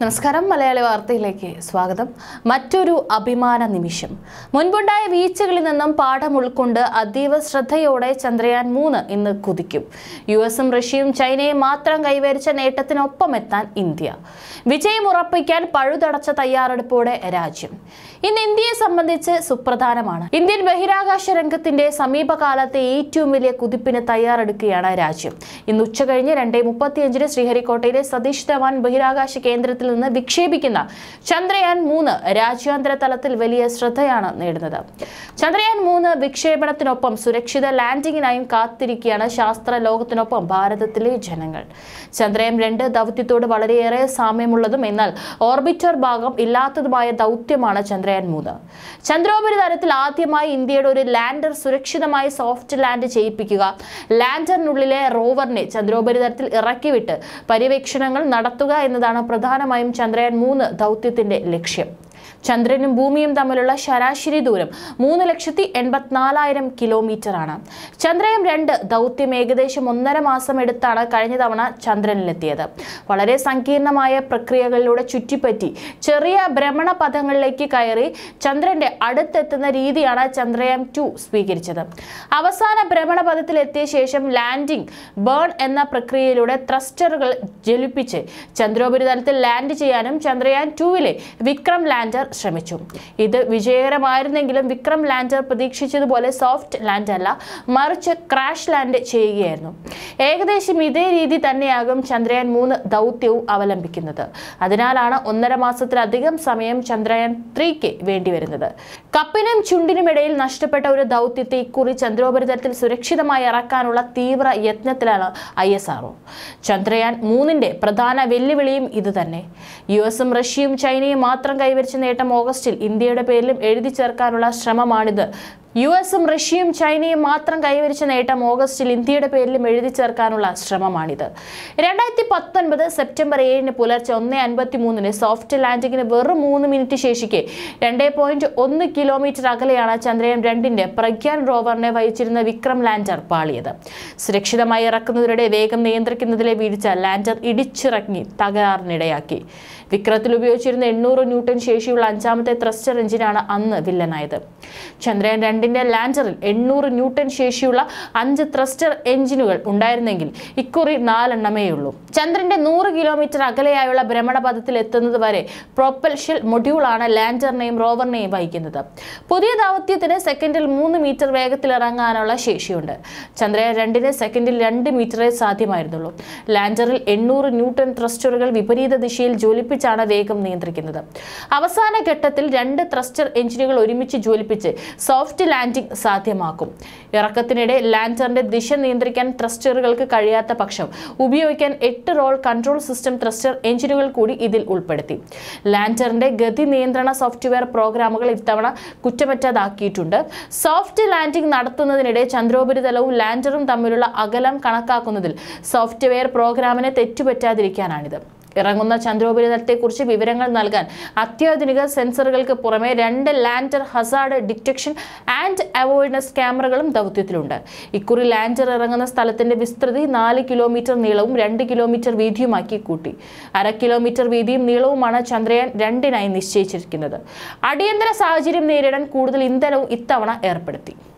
നമസ്കാരം മലയാളി വാർത്തയിലേക്ക് സ്വാഗതം മറ്റൊരു അഭിമാന നിമിഷം മുൻപുണ്ടായ വീഴ്ചകളിൽ നിന്നും പാഠം ഉൾക്കൊണ്ട് അതീവ ശ്രദ്ധയോടെ ചന്ദ്രയാൻ മൂന്ന് ഇന്ന് കുതിക്കും യു എസും റഷ്യയും ചൈനയും മാത്രം കൈവരിച്ച നേട്ടത്തിനൊപ്പം എത്താൻ ഇന്ത്യ വിജയം ഉറപ്പിക്കാൻ പഴുതടച്ച തയ്യാറെടുപ്പോടെ രാജ്യം ഇന്ന് ഇന്ത്യയെ സംബന്ധിച്ച് സുപ്രധാനമാണ് ഇന്ത്യൻ ബഹിരാകാശ രംഗത്തിന്റെ സമീപകാലത്തെ ഏറ്റവും വലിയ കുതിപ്പിന് തയ്യാറെടുക്കുകയാണ് രാജ്യം ഇന്ന് ഉച്ചകഴിഞ്ഞ് രണ്ടേ മുപ്പത്തിയഞ്ചിന് ശ്രീഹരിക്കോട്ടയിലെ സതീഷ് ധവാൻ ബഹിരാകാശ കേന്ദ്രത്തിൽ നിന്ന് വിക്ഷേപിക്കുന്ന ചന്ദ്രയാൻ മൂന്ന് രാജ്യാന്തര തലത്തിൽ വലിയ ശ്രദ്ധയാണ് നേടുന്നത് ചന്ദ്രയാൻ മൂന്ന് വിക്ഷേപണത്തിനൊപ്പം സുരക്ഷിത ലാൻഡിങ്ങിനായും കാത്തിരിക്കുകയാണ് ശാസ്ത്ര ലോകത്തിനൊപ്പം ഭാരതത്തിലെ ജനങ്ങൾ ചന്ദ്രയാൻ രണ്ട് ദൗത്യത്തോട് വളരെയേറെ സാമ്യമുള്ളതും എന്നാൽ ഓർബിറ്റർ ഭാഗം ഇല്ലാത്തതുമായ ദൗത്യമാണ് ചന്ദ്രയാൻ മൂന്ന് ചന്ദ്രോപരിതലത്തിൽ ആദ്യമായി ഇന്ത്യയുടെ ഒരു ലാൻഡർ സുരക്ഷിതമായി സോഫ്റ്റ് ലാൻഡ് ചെയ്യിപ്പിക്കുക ലാൻഡറിനുള്ളിലെ റോവറിനെ ചന്ദ്രോപരിതലത്തിൽ ഇറക്കിവിട്ട് പര്യവേക്ഷണങ്ങൾ നടത്തുക എന്നതാണ് പ്രധാനമായും ചന്ദ്രയാൻ മൂന്ന് ദൗത്യത്തിന്റെ ലക്ഷ്യം ചന്ദ്രനും ഭൂമിയും തമ്മിലുള്ള ശരാശരി ദൂരം മൂന്ന് ലക്ഷത്തി എൺപത്തിനാലായിരം കിലോമീറ്റർ ആണ് ചന്ദ്രയാൻ രണ്ട് ദൗത്യം ഏകദേശം ഒന്നര മാസം എടുത്താണ് കഴിഞ്ഞ തവണ ചന്ദ്രനിലെത്തിയത് വളരെ സങ്കീർണമായ പ്രക്രിയകളിലൂടെ ചുറ്റിപ്പറ്റി ചെറിയ ഭ്രമണ പഥങ്ങളിലേക്ക് കയറി ചന്ദ്രന്റെ അടുത്തെത്തുന്ന രീതിയാണ് ചന്ദ്രയാൻ ടു സ്വീകരിച്ചത് അവസാന ഭ്രമണപഥത്തിൽ എത്തിയ ശേഷം ലാൻഡിംഗ് ബേൺ എന്ന പ്രക്രിയയിലൂടെ ത്രസ്റ്ററുകൾ ജ്വലിപ്പിച്ച് ചന്ദ്രോപരിതലത്തിൽ ലാൻഡ് ചെയ്യാനും ചന്ദ്രയാൻ ടൂവിലെ വിക്രം ലാൻഡർ ശ്രമിച്ചു ഇത് വിജയകരമായിരുന്നെങ്കിലും വിക്രം ലാൻഡർ പ്രതീക്ഷിച്ചതുപോലെ സോഫ്റ്റ് ലാൻഡ് അല്ല മറിച്ച് ക്രാഷ് ലാൻഡ് ചെയ്യുകയായിരുന്നു ഏകദേശം ഇതേ രീതി തന്നെയാകും ചന്ദ്രയാൻ മൂന്ന് ദൗത്യവും അവലംബിക്കുന്നത് അതിനാലാണ് ഒന്നര മാസത്തിലധികം സമയം ചന്ദ്രയാൻ ത്രീക്ക് വേണ്ടിവരുന്നത് കപ്പിനും ചുണ്ടിനും ഇടയിൽ നഷ്ടപ്പെട്ട ഒരു ദൗത്യത്തെ ഇക്കുറി ചന്ദ്രോപരിതലത്തിൽ സുരക്ഷിതമായി ഇറക്കാനുള്ള തീവ്ര യത്നത്തിലാണ് ഐ എസ് ആർഒ ചന്ദ്രയാൻ മൂന്നിന്റെ പ്രധാന വെല്ലുവിളിയും ഇത് തന്നെ യു എസും റഷ്യയും ചൈനയും മാത്രം കൈവരിച്ച നേട്ടം ഓഗസ്റ്റിൽ ഇന്ത്യയുടെ പേരിലും എഴുതി ചേർക്കാനുള്ള ശ്രമമാണിത് യു എസും റഷ്യയും ചൈനയും മാത്രം കൈവരിച്ച നേട്ടം ഓഗസ്റ്റിൽ ഇന്ത്യയുടെ പേരിലും എഴുതി ചേർക്കാനുള്ള ശ്രമമാണിത് രണ്ടായിരത്തി പത്തൊൻപത് സെപ്റ്റംബർ ഏഴിന് പുലർച്ചെ ഒന്ന് അൻപത്തി മൂന്നിന് സോഫ്റ്റ് ലാൻഡിങ്ങിന് വെറും മൂന്ന് മിനിറ്റ് ശേഷിക്കെ രണ്ടേ പോയിന്റ് ഒന്ന് കിലോമീറ്റർ അകലെയാണ് ചന്ദ്രയാൻ രണ്ടിന്റെ പ്രഗ്യാൻ റോവറിനെ വഹിച്ചിരുന്ന വിക്രം ലാൻഡർ പാളിയത് സുരക്ഷിതമായി ഇറക്കുന്നതിനിടെ വേഗം നിയന്ത്രിക്കുന്നതിലെ വീഴ്ച ലാൻഡർ ഇടിച്ചിറങ്ങി തകരാറിനിടയാക്കി വിക്രത്തിൽ ഉപയോഗിച്ചിരുന്ന എണ്ണൂറ് ന്യൂട്ടൺ ശേഷിയുള്ള അഞ്ചാമത്തെ ത്രസ്റ്റർ എഞ്ചിനാണ് അന്ന് വില്ലനായത് ചന്ദ്രയാൻ രണ്ടിന്റെ ലാൻഡറിൽ എണ്ണൂറ് ന്യൂട്ടൺ ശേഷിയുള്ള അഞ്ച് ത്രസ്റ്റർ എഞ്ചിനുകൾ ഉണ്ടായിരുന്നെങ്കിൽ ഇക്കുറി നാലെണ്ണമേ ഉള്ളൂ ചന്ദ്രന്റെ നൂറ് കിലോമീറ്റർ അകലെയായുള്ള ഭ്രമണപഥത്തിൽ എത്തുന്നത് വരെ പ്രൊപ്പൽഷൻ മൊഡ്യൂളാണ് ലാൻഡറിനെയും റോവറിനെയും വഹിക്കുന്നത് പുതിയ ദൗത്യത്തിന് സെക്കൻഡിൽ മൂന്ന് മീറ്റർ വേഗത്തിൽ ഇറങ്ങാനുള്ള ശേഷിയുണ്ട് ചന്ദ്രയാൻ രണ്ടിന് സെക്കൻഡിൽ രണ്ട് മീറ്ററേ സാധ്യമായിരുന്നുള്ളൂ ലാൻഡറിൽ എണ്ണൂറ് ന്യൂട്ടൺ ത്രസ്റ്ററുകൾ വിപരീത ദിശയിൽ ജ്വലിപ്പിച്ചാണ് വേഗം നിയന്ത്രിക്കുന്നത് അവസാന ഘട്ടത്തിൽ രണ്ട് ത്രസ്റ്റർ എഞ്ചിനുകൾ ഒരുമിച്ച് ജ്വലിപ്പിച്ച് സോഫ്റ്റ് ലാൻഡിംഗ് സാധ്യമാക്കും ഇറക്കത്തിനിടെ ലാൻഡറിന്റെ ദിശ നിയന്ത്രിക്കാൻ ത്രസ്റ്ററുകൾക്ക് കഴിയാത്ത പക്ഷം ഉപയോഗിക്കാൻ എട്ട് റോൾ കൺട്രോൾ സിസ്റ്റം ത്രസ്റ്റർ എഞ്ചിനുകൾ കൂടി ഇതിൽ ഉൾപ്പെടുത്തി ലാൻഡറിന്റെ ഗതി നിയന്ത്രണ സോഫ്റ്റ്വെയർ പ്രോഗ്രാമുകൾ ഇത്തവണ കുറ്റമറ്റതാക്കിയിട്ടുണ്ട് സോഫ്റ്റ് ലാൻഡിംഗ് നടത്തുന്നതിനിടെ ചന്ദ്രോപരിതലവും ലാൻഡറും തമ്മിലുള്ള അകലം കണക്കാക്കുന്നതിൽ സോഫ്റ്റ്വെയർ പ്രോഗ്രാമിനെ തെറ്റുപറ്റാതിരിക്കാനാണിത് ഇറങ്ങുന്ന ചന്ദ്രോപരിതലത്തെക്കുറിച്ച് വിവരങ്ങൾ നൽകാൻ അത്യാധുനിക സെൻസറുകൾക്ക് പുറമെ രണ്ട് lander hazard detection and avoidance ക്യാമറകളും ദൗത്യത്തിലുണ്ട് ഇക്കുറി ലാൻഡർ ഇറങ്ങുന്ന സ്ഥലത്തിന്റെ വിസ്തൃതി നാല് കിലോമീറ്റർ നീളവും രണ്ട് കിലോമീറ്റർ വീതിയുമാക്കി കൂട്ടി അര കിലോമീറ്റർ വീതിയും നീളവുമാണ് ചന്ദ്രയാൻ രണ്ടിനായി നിശ്ചയിച്ചിരിക്കുന്നത് അടിയന്തര സാഹചര്യം നേരിടാൻ കൂടുതൽ ഇന്ധനവും ഇത്തവണ ഏർപ്പെടുത്തി